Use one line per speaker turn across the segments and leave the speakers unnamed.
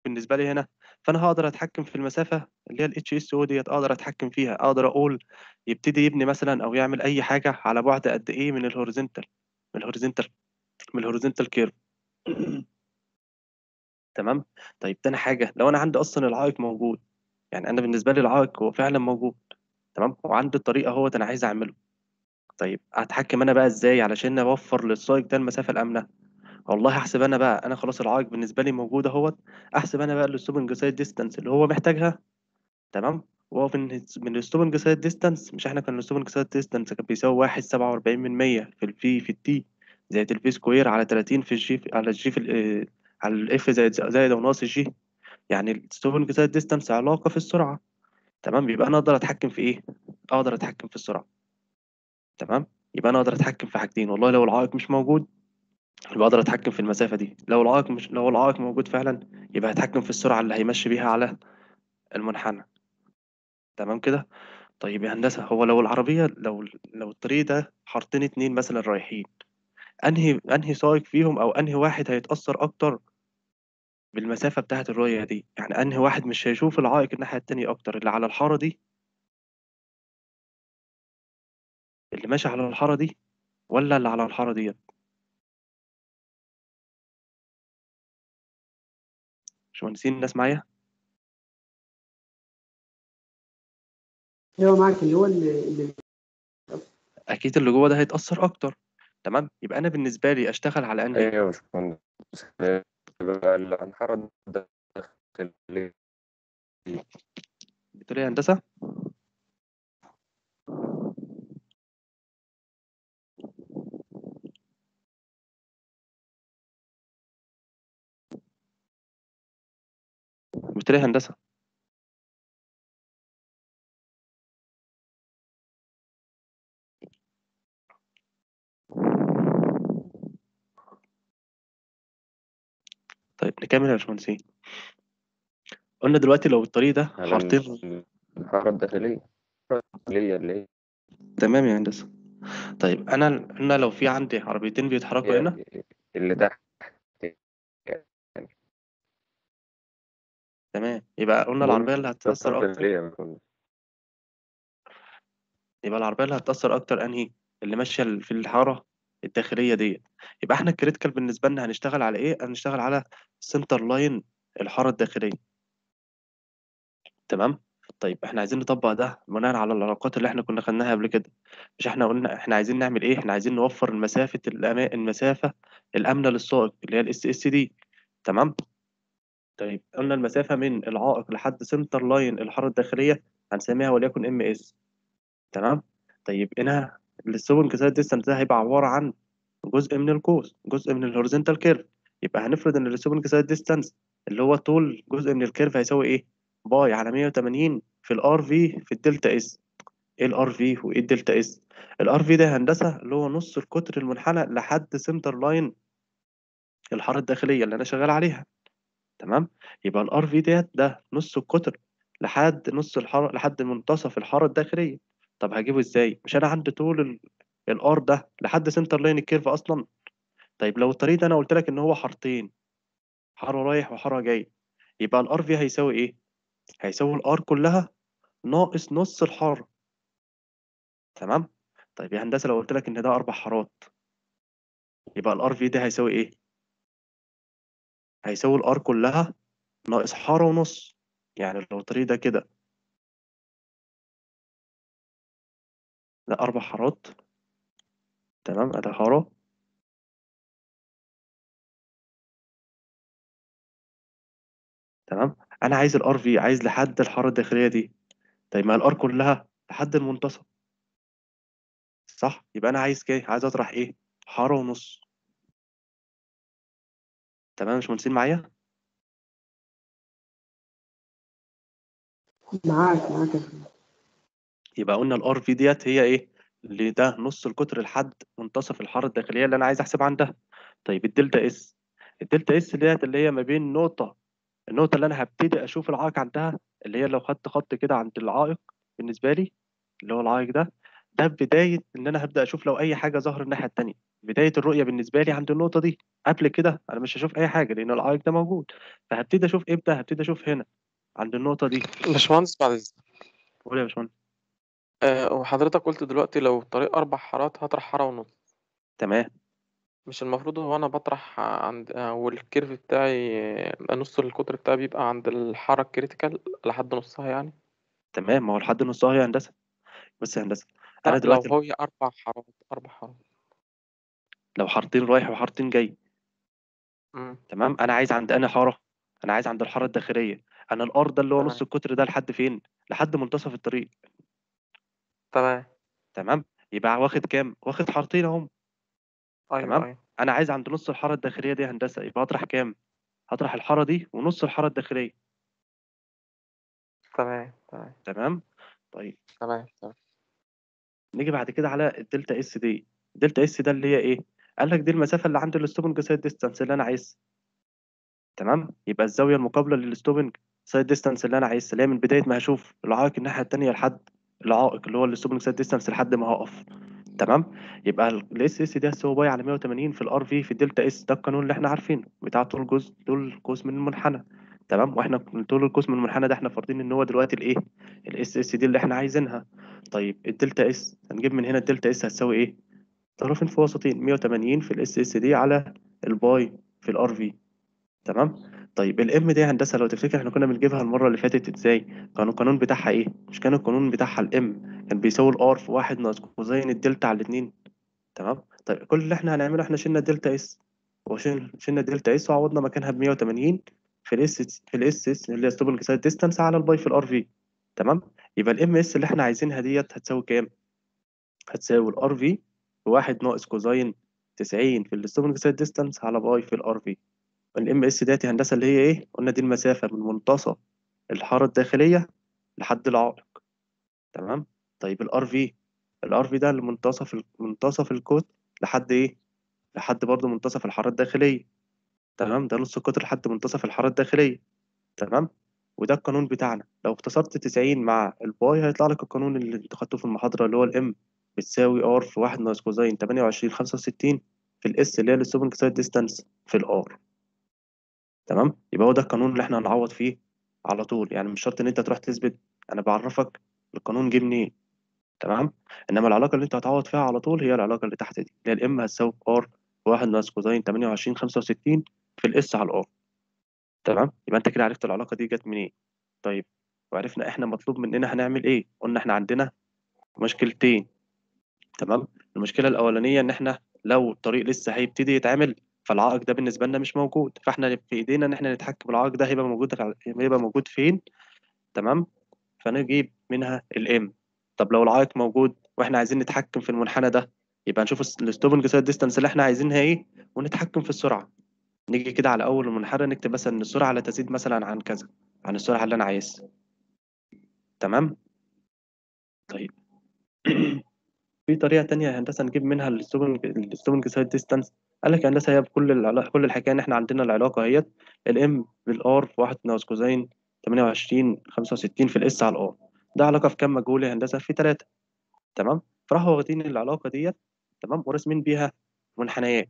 بالنسبة لي هنا فأنا هاقدر أتحكم في المسافة اللي هي الHSO ديّة أقدر أتحكم فيها، أقدر أقول يبتدي يبني مثلًا أو يعمل أي حاجة على بُعد قد إيه من الhorizontal من الhorizontal من الhorizontal curve تمام، طيب تاني حاجة لو أنا عندي أصلًا العائق موجود، يعني أنا بالنسبة لي العائق هو فعلًا موجود تمام، وعندي الطريق أهوّة أنا عايز أعمله، طيب أتحكم أنا بقى إزاي علشان أوفّر للسائق ده المسافة الآمنة؟ والله هاحسب أنا بقى أنا خلاص العائق بالنسبة لي موجود أهوّة، أحسب أنا بقى الstopping side distance اللي هو محتاجها تمام، وهو من الس من الstopping side distance مش إحنا كان الstopping side distance كان بيساوي 1.47% في الV في الT زائد الV square على 30 في الG على الG في ال على الF زائد زائد أو ناقص الG يعني الstopping side distance علاقة في السرعة تمام، يبقى أنا أقدر أتحكم في إيه، أقدر أتحكم في السرعة تمام، يبقى أنا أقدر أتحكم في حاجتين، والله لو العائق مش موجود يبقى أقدر أتحكم في المسافة دي، لو العائق مش لو العائق موجود فعلًا يبقى هاتحكم في السرعة اللي هيمشّي بيها على المنحنى تمام كده، طيب يا هندسة هو لو العربية لو ال لو الطريق ده حارتين 2 مثلًا رايحين، أنهي أنهي سائق فيهم أو أنهي واحد هيتأثّر أكتر بالمسافة بتاعة الرؤية دي، يعني أنهي واحد مش هيشوف العائق الناحية التانية أكتر، اللي على الحارة دي اللي ماشي على الحارة دي والّا اللي على الحارة ديّة؟ باشمهندسين الناس معايا؟
أيوه معاك اللي هو ال اللي
أكيد اللي جوّه ده هيتأثّر أكتر تمام، يبقى أنا بالنسبة لي أشتغل على أنهي؟
أيوه يا باشمهندس بقى الأنحرة الداخلية
بتقول إيه يا هندسة؟ بتقول إيه يا هندسة؟ طيب نكمّل يا باشمهندسين. قُلنا دلوقتي لو الطريق ده
على
حارتين
ال الأنحرة الداخلية الداخلية اللي هي
تمام يا هندسة، طيب أنا ال أنا لو في عندي عربيتين بيتحركوا هنا
اللي تحت يعني
تمام، يبقى قُلنا العربية اللي هتتأثّر أكتر
الداخلية يا باشمهندس
يبقى العربية اللي هتتأثّر أكتر أنهي؟ اللي ماشية ال في الحارة الداخلية ديّة، يبقى إحنا الcritical بالنسبة لنا هنشتغل على إيه، هنشتغل على center line الحارة الداخلية. تمام، طيب إحنا عايزين نطبّق ده بناءً على العلاقات اللي إحنا كنا خدناها قبل كده، مش إحنا قُلنا إحنا عايزين نعمل إيه، إحنا عايزين نوفّر مسافة الأما المسافة الآمنة للسائق اللي هي الSSD تمام، طيب قُلنا المسافة من العائق لحد center line الحارة الداخلية هنسميها وليكن MS تمام، طيب هنا الstopping side distance ده هيبقى عبارة عن جزء من القوس، جزء من الhorizontal curve يبقى هنفرض إن الstopping side distance اللي هو طول جزء من الcurve هيساوي إيه، باي على 180 في الRV في الدلتا S إيه الRV وإيه الدلتا S؟ الRV ده يا هندسة اللي هو نُص القطر المنحنى لحد center line الحارة الداخلية اللي أنا شغّال عليها تمام، يبقى الRV ديّة ده نُص القطر لحد نُص الحارة لحد منتصف الحارة الداخلية، طب هاجيبه إزاي؟ مش أنا عندي طول ال الR ده لحد center line الcurve أصلًا، طيب لو الطريق ده أنا قُلت لك إن هو حارتين، حارة رايح وحارة جاي، يبقى الRV هيساوي إيه؟ هيساوي الR كلّها ناقص نُص الحارة. تمام، طيب يا هندسة لو قُلت لك إن ده 4 حارات يبقى الRV ده هيساوي إيه؟ هيساوي الR كلّها ناقص حارة ونُص، يعني لو الطريق ده كده ده 4 حارات تمام، أدي حارة تمام، أنا عايز الRV عايز لحد الحارة الداخلية دي، طيب ما الR كلّها لحد المنتصف. صح، يبقى أنا عايز ك عايز أطرح إيه، حارة ونُص. تمام يا باشمهندسين معايا؟
معاك معاك يا فندم.
يبقى قُلنا الRV ديّة هي إيه، اللي ده نُص القطر لحد منتصف الحارة الداخلية اللي أنا عايز أحسب عندها. طيب الدلتا S، الدلتا S ديّة اللي هي ما بين نقطة النقطة اللي أنا هابتدي أشوف العائق عندها، اللي هي لو خدت خط كده عند العائق بالنسبة لي، اللي هو العائق ده، ده بداية إن أنا هابدأ أشوف لو أي حاجة ظهر الناحية التانية. بدايه الرؤيه بالنسبه لي عند النقطه دي قبل كده انا مش هشوف اي حاجه لان العائق ده موجود فهبتدي اشوف امتى هبتدي اشوف هنا عند النقطه دي
باشمهندس بعد إذنك
قول يا باشمهندس
آه، وحضرتك قلت دلوقتي لو الطريق أربع حارات هطرح حارة ونص
تمام
مش المفروض هو أنا بطرح عند آه، والكيرف بتاعي آه، نص القطر بتاعي بيبقى عند الحارة الكريتيكال لحد نصها يعني
تمام ما هو لحد نصها هي هندسه بص يا هندسه انا
لا لو
دلوقتي
هو أربع حارات أربع حارات
لو حارتين رايح وحارتين جاي
مم.
تمام انا عايز عند انا حاره انا عايز عند الحاره الداخليه انا الار ده اللي هو نص
تمام
القطر ده لحد فين لحد منتصف الطريق
تمام
تمام يبقى واخد كام واخد حارتين اهم
أيوه
تمام
أيوه
انا عايز عند نص الحاره الداخليه دي هندسه يبقى هطرح كام هطرح الحاره دي ونص الحاره الداخليه
تمام تمام
تمام طيب
تمام تمام
نيجي بعد كده على الدلتا اس دي الدلتا اس ده اللي هي ايه قال لك دي المسافه اللي عند الستوبنج سايد ديستانس اللي انا عايزها تمام يبقى الزاويه المقابله للستوبنج سايد ديستانس اللي انا عايزها اللي هي من بدايه ما هشوف العائق الناحيه التانيه لحد العائق اللي هو الستوبنج سايد ديستانس لحد ما هقف تمام يبقى الاس اس دي هتساوي باي على 180 في الار في في الدلتا اس ده القانون اللي احنا عارفينه بتاع طول جزء طول قوس من المنحنى تمام واحنا طول القوس من المنحنى ده احنا فارضين ان هو دلوقتي الايه الاس اس دي اللي احنا عايزينها طيب الدلتا اس هنجيب من هنا الدلتا اس هتساوي ايه طرفين في وسطين 180 في الاس اس دي على الباي في الار في تمام طيب الام دي يا هندسه لو تفتكر احنا كنا بنجيبها المره اللي فاتت ازاي كان القانون بتاعها ايه مش كان القانون بتاعها الام كان بيساوي الار في واحد ناقص كوزين الدلتا على الاتنين تمام طيب كل اللي احنا هنعمله احنا شلنا الدلتا اس وشلنا شلنا الدلتا اس وعوضنا مكانها ب 180 في الاس في الاس اس اللي هي ستوبنج سايد ديستانس على الباي في الار في تمام يبقى الام اس اللي احنا عايزينها ديت هتساوي كام هتساوي الار في بواحد ناقص كوزين 90 في الستوبنج سايد ديستانس على باي في الار في الام اس ديت يا هندسه اللي هي ايه قلنا دي المسافه من منتصف الحاره الداخليه لحد العائق تمام طيب الار في الار في ده لمنتصف منتصف الكوت لحد ايه لحد برضه منتصف الحاره الداخليه تمام ده نص القطر لحد منتصف الحاره الداخليه تمام وده القانون بتاعنا لو اختصرت 90 مع الباي هيطلع لك القانون اللي انت خدته في المحاضره اللي هو الام بتساوي ار في واحد ناقص كوزين 28 65 في الاس اللي هي الستوبنج سايد ديستانس في الار تمام يبقى هو ده القانون اللي احنا هنعوض فيه على طول يعني مش شرط ان انت تروح تثبت انا بعرفك القانون جه منين تمام انما العلاقه اللي انت هتعوض فيها على طول هي العلاقه اللي تحت دي اللي هي الام هتساوي ار واحد ناقص كوزين 28 65 في الاس على الار تمام يبقى انت كده عرفت العلاقه دي جت منين طيب وعرفنا احنا مطلوب مننا هنعمل ايه قلنا احنا عندنا مشكلتين تمام المشكله الاولانيه ان احنا لو الطريق لسه هيبتدي يتعمل فالعائق ده بالنسبه لنا مش موجود فاحنا في ايدينا ان احنا نتحكم العائق ده هيبقى موجود هيبقى موجود فين تمام فنجيب منها الام طب لو العائق موجود واحنا عايزين نتحكم في المنحنى ده يبقى نشوف الستوبنج سايد ديستانس اللي احنا عايزينها ايه ونتحكم في السرعه نيجي كده على اول المنحنى نكتب مثلا ان السرعه لا تزيد مثلا عن كذا عن السرعه اللي انا عايزها تمام طيب في طريقه تانية يا هندسه نجيب منها الستوبنج الستوبنج سايد ديستانس قال لك يا هندسه هي بكل العلاقه كل الحكايه ان احنا عندنا العلاقه اهيت الام بالار في 1 ناقص كوزين 28 65 في الاس على الار ده علاقه في كام مجهول يا هندسه في 3 تمام فراحوا واخدين العلاقه ديت تمام وراسمين بيها منحنيات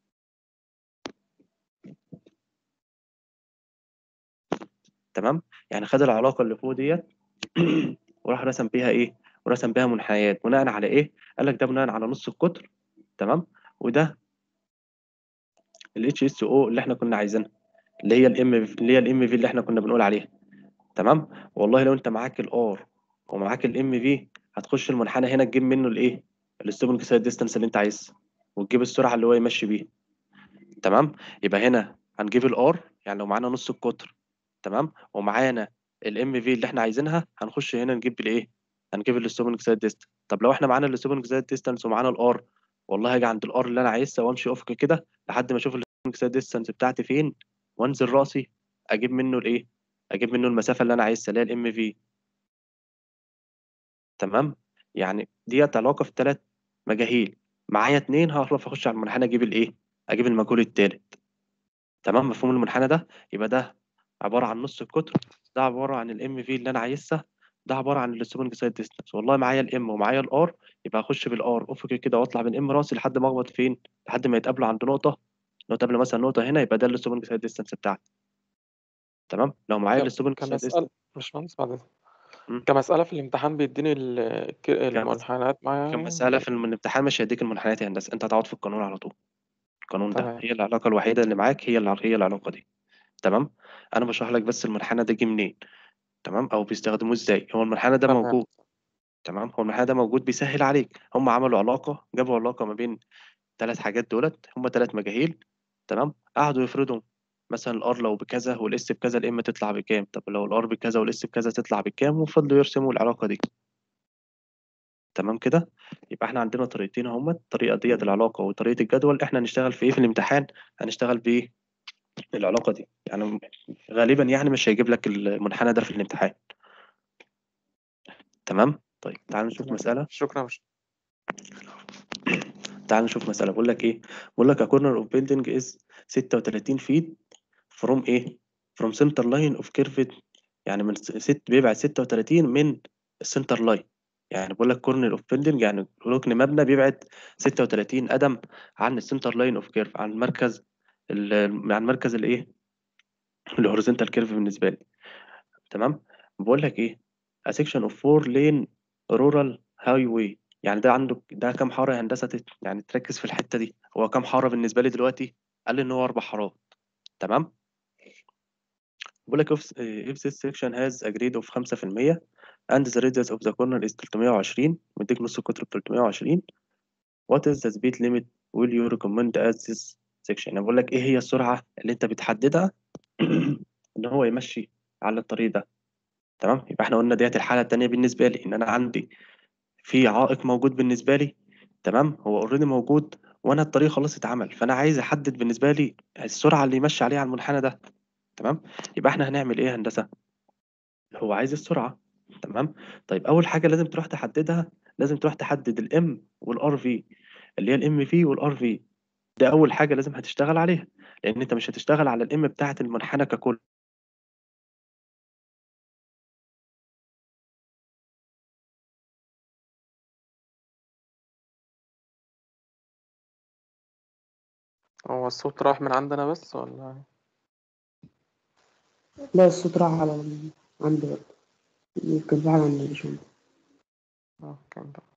تمام يعني خد العلاقه اللي فوق ديت وراح رسم بيها ايه ورسم بيها منحنيات بناء على ايه قال لك ده بناء على نص القطر تمام وده الاتش اس او اللي احنا كنا عايزينها اللي هي الام اللي هي الام في اللي احنا كنا بنقول عليها تمام والله لو انت معاك الار ومعاك الام في هتخش المنحنى هنا تجيب منه الايه الستوبنج سايد ديستانس اللي انت عايزها وتجيب السرعه اللي هو يمشي بيها تمام يبقى هنا هنجيب الار يعني لو معانا نص القطر تمام ومعانا الام في اللي احنا عايزينها هنخش هنا نجيب الايه هنجيب الستوبنج سايد ديستانس طب لو احنا معانا الستوبنج سايد ديستانس ومعانا الار والله هاجي عند الار اللي انا عايزها وامشي افق كده لحد ما اشوف الستوبنج سايد ديستانس بتاعتي فين وانزل راسي اجيب منه الايه اجيب منه المسافه اللي انا عايزها اللي هي الام في تمام يعني ديت علاقه في ثلاث مجاهيل معايا اتنين هعرف اخش على المنحنى اجيب الايه اجيب المجهول التالت تمام مفهوم المنحنى ده يبقى ده عباره عن نص القطر ده عباره عن الام في اللي انا عايزها ده عباره عن الستوبنج سايد ديستانس والله معايا الام ومعايا الار يبقى اخش بالار افقي كده واطلع بالام راسي لحد ما اخبط فين لحد ما يتقابلوا عند نقطه لو اتقابلوا مثلا نقطه هنا يبقى ده الستوبنج سايد ديستانس بتاعتي تمام لو معايا
كم-
الستوبنج سايد
كمسألة
ديستانس
مش مهندس بعد إذنك.
مم.
كمسألة في الامتحان بيديني ال- الك- المنحنيات معايا
كمسألة في الامتحان مش هيديك المنحنيات يا هندسة انت هتقعد في القانون على طول القانون ده
تمام
هي العلاقة الوحيدة اللي معاك هي الع- هي العلاقة دي تمام انا بشرح لك بس المنحنى ده جه منين تمام او بيستخدموه ازاي هو المنحنى ده
تمام
موجود تمام هو المنحنى ده موجود بيسهل عليك هم عملوا علاقة جابوا علاقة ما بين ثلاث حاجات دولت هم ثلاث مجاهيل تمام قعدوا يفرضوا مثلا الار لو بكذا والاس بكذا الام تطلع بكام طب لو الار بكذا والاس بكذا تطلع بكام وفضلوا يرسموا العلاقة دي تمام كده يبقى احنا عندنا طريقتين هما الطريقة ديت العلاقة وطريقة الجدول احنا هنشتغل في ايه في الامتحان هنشتغل بايه العلاقة دي يعني غالبا يعني مش هيجيب لك المنحنى ده في الامتحان تمام طيب تعال نشوف
تمام
مسألة
شكرا مش
تعال نشوف مسألة بقول لك ايه بقول لك a corner of building is 36 feet from ايه from center line of curved يعني من س- ست بيبعد 36 من السنتر لاين يعني بقول لك كورنر اوف بيلدينج يعني ركن مبنى بيبعد 36 قدم عن السنتر لاين اوف كيرف عن مركز ال- عن مركز الايه الهوريزونتال كيرف بالنسبه لي تمام بقول لك ايه a section of four lane rural highway يعني ده عنده ده كام حاره يا هندسه تت- يعني تركز في الحته دي هو كام حاره بالنسبه لي دلوقتي قال لي ان هو اربع حارات تمام بقول لك if, if this section has a grade of 5% and the radius of the corner is 320 مديك نص القطر ب 320 what is the speed limit will you recommend at this section يعني بقول لك ايه هي السرعه اللي انت بتحددها ان هو يمشي على الطريق ده تمام يبقى احنا قلنا ديت الحاله التانيه بالنسبه لي ان انا عندي في عائق موجود بالنسبه لي تمام هو اوريدي موجود وانا الطريق خلاص اتعمل فانا عايز احدد بالنسبه لي السرعه اللي يمشي عليها على المنحنى ده تمام يبقى احنا هنعمل ايه يا هندسه هو عايز السرعه تمام طيب اول حاجه لازم تروح تحددها لازم تروح تحدد الام والار في اللي هي الام في والار في ده اول حاجه لازم هتشتغل عليها لان انت مش هتشتغل على الام بتاعه المنحنى ككل
هو الصوت راح من عندنا بس ولا
لا الصوت راح على ال- عندي برضه يمكن فعلا عند الباشمهندس
اه كان ده